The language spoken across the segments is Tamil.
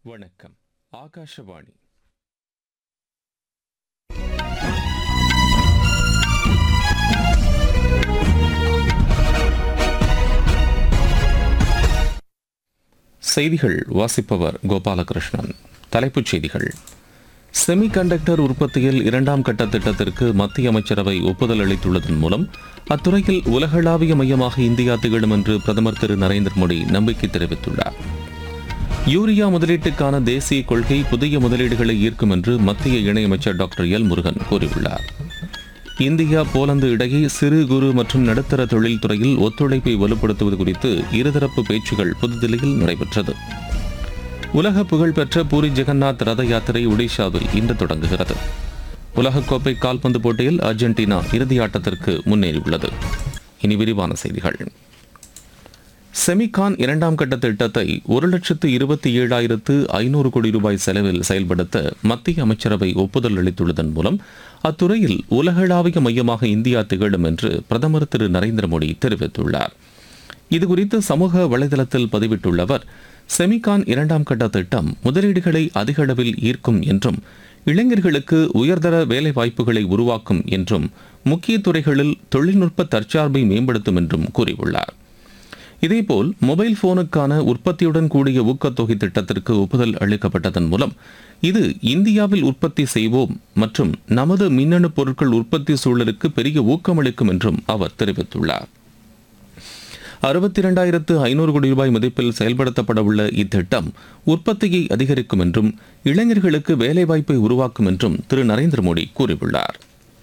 வணக்கம் ஆகாஷவாணி செய்திகள் வாசிப்பவர் கோபாலகிருஷ்ணன் தலைப்புச் செய்திகள் செமிகண்டக்டர் உற்பத்தியில் இரண்டாம் கட்ட திட்டத்திற்கு மத்திய அமைச்சரவை ஒப்புதல் அளித்துள்ளதன் மூலம் அத்துறையில் உலகளாவிய மையமாக இந்தியா திகழும் என்று பிரதமர் திரு நரேந்திர மோடி நம்பிக்கை தெரிவித்துள்ளார் யூரியா முதலீட்டுக்கான தேசிய கொள்கை புதிய முதலீடுகளை ஈர்க்கும் என்று மத்திய இணையமைச்சர் டாக்டர் எல் முருகன் கூறியுள்ளார் இந்தியா போலந்து இடையே சிறு குறு மற்றும் நடுத்தர தொழில் துறையில் ஒத்துழைப்பை வலுப்படுத்துவது குறித்து இருதரப்பு பேச்சுகள் புதுதில்லியில் நடைபெற்றது உலக புகழ்பெற்ற பூரி ஜெகநாத் ரத யாத்திரை ஒடிஷாவில் இன்று தொடங்குகிறது உலகக்கோப்பை கால்பந்து போட்டியில் அர்ஜென்டினா இறுதியாட்டத்திற்கு முன்னேறியுள்ளது இனி விரிவான செய்திகள் செமிகான் இரண்டாம் கட்ட திட்டத்தை ஒரு லட்சத்து இருபத்தி ஏழாயிரத்து ஐநூறு கோடி ரூபாய் செலவில் செயல்படுத்த மத்திய அமைச்சரவை ஒப்புதல் அளித்துள்ளதன் மூலம் அத்துறையில் உலகளாவிய மையமாக இந்தியா திகழும் என்று பிரதமர் திரு நரேந்திர மோடி தெரிவித்துள்ளார் இதுகுறித்து சமூக வலைதளத்தில் பதிவிட்டுள்ள அவர் செமிகான் இரண்டாம் கட்ட திட்டம் முதலீடுகளை அதிக அளவில் ஈர்க்கும் என்றும் இளைஞர்களுக்கு உயர்தர வேலை வாய்ப்புகளை உருவாக்கும் என்றும் முக்கிய துறைகளில் தொழில்நுட்ப தற்சார்பை மேம்படுத்தும் என்றும் கூறியுள்ளார் இதேபோல் மொபைல் போனுக்கான உற்பத்தியுடன் கூடிய ஊக்கத்தொகை திட்டத்திற்கு ஒப்புதல் அளிக்கப்பட்டதன் மூலம் இது இந்தியாவில் உற்பத்தி செய்வோம் மற்றும் நமது மின்னணு பொருட்கள் உற்பத்தி சூழலுக்கு பெரிய ஊக்கமளிக்கும் என்றும் அவர் தெரிவித்துள்ளார் அறுபத்தி இரண்டாயிரத்து ஐநூறு கோடி ரூபாய் மதிப்பில் செயல்படுத்தப்பட உள்ள இத்திட்டம் உற்பத்தியை அதிகரிக்கும் என்றும் இளைஞர்களுக்கு வேலைவாய்ப்பை உருவாக்கும் என்றும் திரு நரேந்திர மோடி கூறியுள்ளார்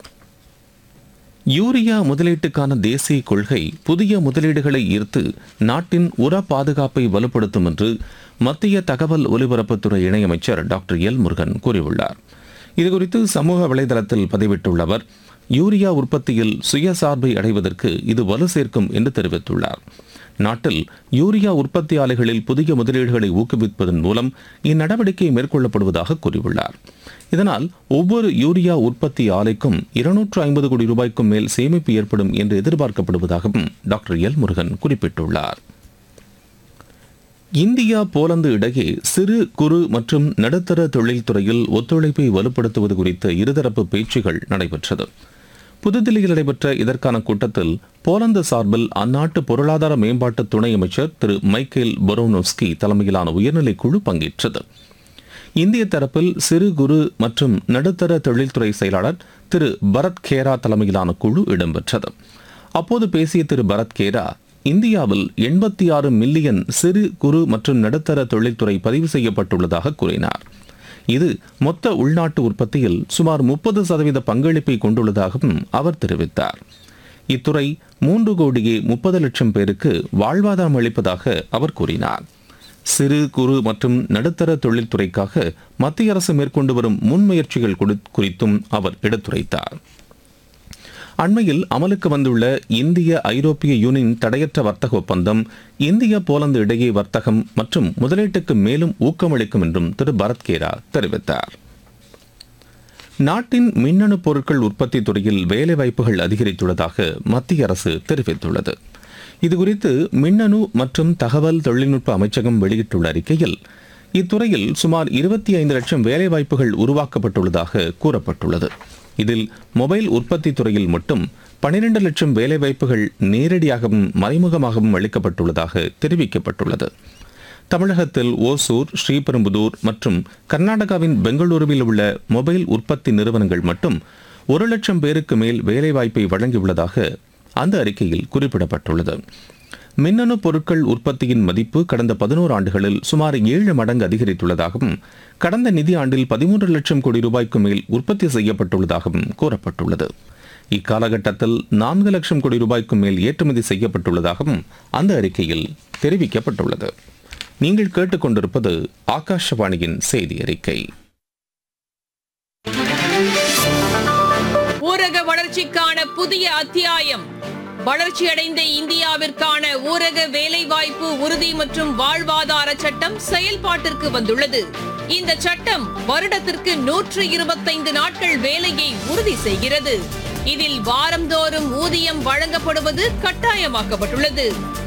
யூரியா முதலீட்டுக்கான தேசிய கொள்கை புதிய முதலீடுகளை ஈர்த்து நாட்டின் உர பாதுகாப்பை வலுப்படுத்தும் என்று மத்திய தகவல் ஒலிபரப்புத்துறை இணையமைச்சர் டாக்டர் எல் முருகன் கூறியுள்ளார் இதுகுறித்து சமூக வலைதளத்தில் பதிவிட்டுள்ள அவர் யூரியா உற்பத்தியில் சுயசார்பை அடைவதற்கு இது வலு சேர்க்கும் என்று தெரிவித்துள்ளார் நாட்டில் யூரியா உற்பத்தி ஆலைகளில் புதிய முதலீடுகளை ஊக்குவிப்பதன் மூலம் இந்நடவடிக்கை மேற்கொள்ளப்படுவதாக கூறியுள்ளார் இதனால் ஒவ்வொரு யூரியா உற்பத்தி ஆலைக்கும் இருநூற்று ஐம்பது கோடி ரூபாய்க்கும் மேல் சேமிப்பு ஏற்படும் என்று எதிர்பார்க்கப்படுவதாகவும் டாக்டர் எல் முருகன் குறிப்பிட்டுள்ளார் இந்தியா போலந்து இடையே சிறு குறு மற்றும் நடுத்தர தொழில்துறையில் ஒத்துழைப்பை வலுப்படுத்துவது குறித்த இருதரப்பு பேச்சுகள் நடைபெற்றது புதுதில்லியில் நடைபெற்ற இதற்கான கூட்டத்தில் போலந்து சார்பில் அந்நாட்டு பொருளாதார மேம்பாட்டு துணை அமைச்சர் திரு மைக்கேல் பொரோனோஸ்கி தலைமையிலான உயர்நிலை குழு பங்கேற்றது இந்திய தரப்பில் சிறு குறு மற்றும் நடுத்தர தொழில்துறை செயலாளர் திரு பரத் கேரா தலைமையிலான குழு இடம்பெற்றது அப்போது பேசிய திரு பரத் கேரா இந்தியாவில் எண்பத்தி ஆறு மில்லியன் சிறு குறு மற்றும் நடுத்தர தொழில்துறை பதிவு செய்யப்பட்டுள்ளதாக கூறினார் இது மொத்த உள்நாட்டு உற்பத்தியில் சுமார் முப்பது சதவீத பங்களிப்பை கொண்டுள்ளதாகவும் அவர் தெரிவித்தார் இத்துறை மூன்று கோடியே முப்பது லட்சம் பேருக்கு வாழ்வாதாரம் அளிப்பதாக அவர் கூறினார் சிறு குறு மற்றும் நடுத்தர தொழில்துறைக்காக மத்திய அரசு மேற்கொண்டு வரும் முன்முயற்சிகள் குறித்தும் அவர் எடுத்துரைத்தார் அண்மையில் அமலுக்கு வந்துள்ள இந்திய ஐரோப்பிய யூனியன் தடையற்ற வர்த்தக ஒப்பந்தம் இந்திய போலந்து இடையே வர்த்தகம் மற்றும் முதலீட்டுக்கு மேலும் ஊக்கமளிக்கும் என்றும் திரு பரத்கேரா தெரிவித்தார் நாட்டின் மின்னணு பொருட்கள் உற்பத்தி துறையில் வேலைவாய்ப்புகள் அதிகரித்துள்ளதாக மத்திய அரசு தெரிவித்துள்ளது இதுகுறித்து மின்னணு மற்றும் தகவல் தொழில்நுட்ப அமைச்சகம் வெளியிட்டுள்ள அறிக்கையில் இத்துறையில் சுமார் இருபத்தி ஐந்து லட்சம் வேலைவாய்ப்புகள் உருவாக்கப்பட்டுள்ளதாக கூறப்பட்டுள்ளது இதில் மொபைல் உற்பத்தி துறையில் மட்டும் பனிரெண்டு லட்சம் வேலைவாய்ப்புகள் நேரடியாகவும் மறைமுகமாகவும் அளிக்கப்பட்டுள்ளதாக தெரிவிக்கப்பட்டுள்ளது தமிழகத்தில் ஓசூர் ஸ்ரீபெரும்புதூர் மற்றும் கர்நாடகாவின் பெங்களூருவில் உள்ள மொபைல் உற்பத்தி நிறுவனங்கள் மட்டும் ஒரு லட்சம் பேருக்கு மேல் வேலைவாய்ப்பை வழங்கியுள்ளதாக அந்த அறிக்கையில் குறிப்பிடப்பட்டுள்ளது மின்னணு பொருட்கள் உற்பத்தியின் மதிப்பு கடந்த பதினோரு ஆண்டுகளில் சுமார் ஏழு மடங்கு அதிகரித்துள்ளதாகவும் கடந்த நிதி ஆண்டில் பதிமூன்று லட்சம் கோடி ரூபாய்க்கு மேல் உற்பத்தி செய்யப்பட்டுள்ளதாகவும் கூறப்பட்டுள்ளது இக்காலகட்டத்தில் நான்கு லட்சம் கோடி ரூபாய்க்கு மேல் ஏற்றுமதி செய்யப்பட்டுள்ளதாகவும் அந்த அறிக்கையில் தெரிவிக்கப்பட்டுள்ளது நீங்கள் கேட்டுக்கொண்டிருப்பது ஆகாஷவாணியின் செய்தி அறிக்கை ஊரக வளர்ச்சிக்கான புதிய அத்தியாயம் வளர்ச்சியடைந்த இந்தியாவிற்கான ஊரக வேலைவாய்ப்பு உறுதி மற்றும் வாழ்வாதார சட்டம் செயல்பாட்டிற்கு வந்துள்ளது இந்த சட்டம் வருடத்திற்கு நூற்று இருபத்தைந்து நாட்கள் வேலையை உறுதி செய்கிறது இதில் வாரந்தோறும் ஊதியம் வழங்கப்படுவது கட்டாயமாக்கப்பட்டுள்ளது